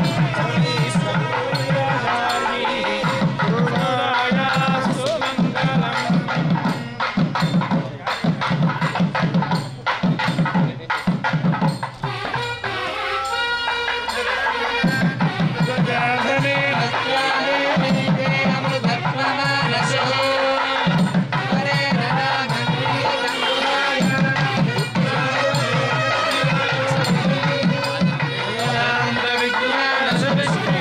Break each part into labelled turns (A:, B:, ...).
A: విజ్ఞాన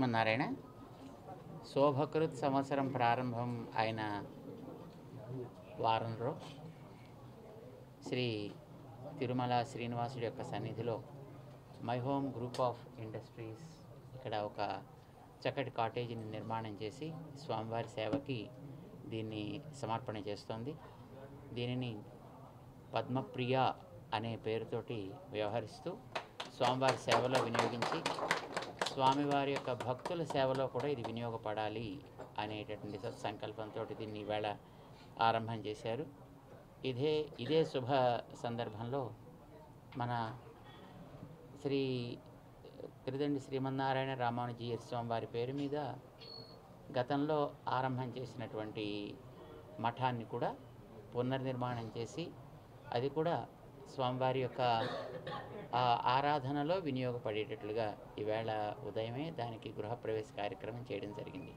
A: శ్రీమన్నారాయణ శోభకృత్ సంవత్సరం ప్రారంభం అయిన వారంలో శ్రీ తిరుమల శ్రీనివాసుడి యొక్క సన్నిధిలో my home group of industries ఇక్కడ ఒక చక్కటి కాటేజీని నిర్మాణం చేసి స్వామివారి సేవకి దీన్ని సమర్పణ చేస్తోంది దీనిని పద్మప్రియ అనే పేరుతోటి వ్యవహరిస్తూ స్వామివారి సేవలో వినియోగించి స్వామివారి యొక్క భక్తుల సేవలో కూడా ఇది వినియోగపడాలి అనేటటువంటి సత్సంకల్పంతో దీన్ని ఈవేళ ఆరంభం చేశారు ఇదే ఇదే శుభ సందర్భంలో మన శ్రీ తిరుదండి శ్రీమన్నారాయణ రామానుజీయ స్వామి వారి పేరు మీద గతంలో ఆరంభం చేసినటువంటి మఠాన్ని కూడా పునర్నిర్మాణం చేసి అది కూడా స్వామివారి యొక్క ఆ ఆరాధనలో వినియోగపడేటట్లుగా ఈవేళ ఉదయమే దానికి గృహప్రవేశ కార్యక్రమం చేయడం జరిగింది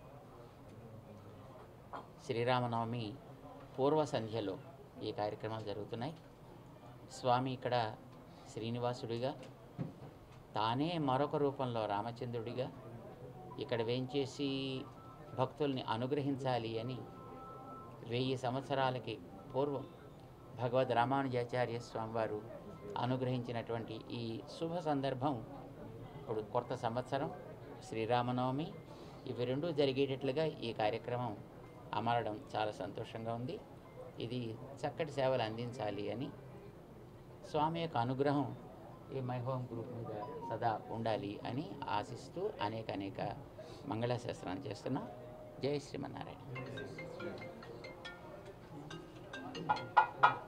A: శ్రీరామనవమి పూర్వ సంధ్యలో ఈ కార్యక్రమాలు జరుగుతున్నాయి స్వామి ఇక్కడ శ్రీనివాసుడిగా తానే మరొక రూపంలో రామచంద్రుడిగా ఇక్కడ వేంచేసి భక్తుల్ని అనుగ్రహించాలి అని వెయ్యి సంవత్సరాలకి పూర్వం భగవద్ రామానుజాచార్య స్వామివారు అనుగ్రహించినటువంటి ఈ శుభ సందర్భం ఇప్పుడు కొత్త సంవత్సరం శ్రీరామనవమి ఇవి రెండూ జరిగేటట్లుగా ఈ కార్యక్రమం అమరడం చాలా సంతోషంగా ఉంది ఇది చక్కటి సేవలు అందించాలి అని స్వామి యొక్క అనుగ్రహం ఈ మై హోమ్ గ్రూప్ మీద సదా ఉండాలి అని ఆశిస్తూ అనేక అనేక మంగళాశాస్త్రాన్ని చేస్తున్నాం జై శ్రీమన్నారాయణ